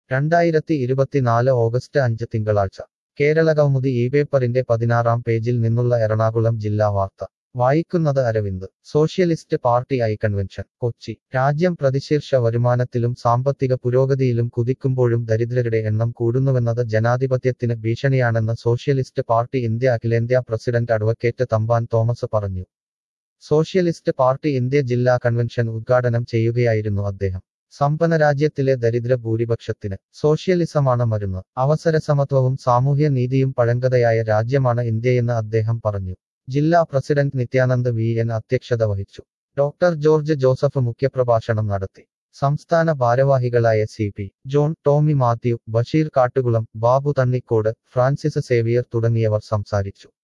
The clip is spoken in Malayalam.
രണ്ടായിരത്തി ഇരുപത്തിനാല് ഓഗസ്റ്റ് അഞ്ച് തിങ്കളാഴ്ച കേരളകൗമുദി ഈ പേപ്പറിന്റെ പതിനാറാം പേജിൽ നിന്നുള്ള എറണാകുളം ജില്ലാ വാർത്ത വായിക്കുന്നത് Aravind socialist party I convention Kochi രാജ്യം പ്രതിശീർഷ വരുമാനത്തിലും സാമ്പത്തിക പുരോഗതിയിലും കുതിക്കുമ്പോഴും ദരിദ്രരുടെ എണ്ണം കൂടുന്നുവെന്നത് ജനാധിപത്യത്തിന് ഭീഷണിയാണെന്ന് സോഷ്യലിസ്റ്റ് പാർട്ടി ഇന്ത്യ അഖിലേന്ത്യാ പ്രസിഡന്റ് അഡ്വക്കേറ്റ് തമ്പാൻ തോമസ് പറഞ്ഞു സോഷ്യലിസ്റ്റ് പാർട്ടി ഇന്ത്യ ജില്ലാ കൺവെൻഷൻ ഉദ്ഘാടനം ചെയ്യുകയായിരുന്നു അദ്ദേഹം സമ്പന്ന രാജ്യത്തിലെ ദരിദ്ര ഭൂരിപക്ഷത്തിന് സോഷ്യലിസമാണ് മരുന്ന് അവസരസമത്വവും സാമൂഹ്യ നീതിയും പഴങ്കതയായ രാജ്യമാണ് ഇന്ത്യയെന്ന് അദ്ദേഹം പറഞ്ഞു ജില്ലാ പ്രസിഡന്റ് നിത്യാനന്ദ് വി എൻ അധ്യക്ഷത വഹിച്ചു ഡോക്ടർ ജോർജ് ജോസഫ് മുഖ്യപ്രഭാഷണം നടത്തി സംസ്ഥാന ഭാരവാഹികളായ C P John Tomy Mathew Basheer Kattukulam Babu Thannikode Francis Xavier തുടങ്ങിയവർ സംസാരിച്ചു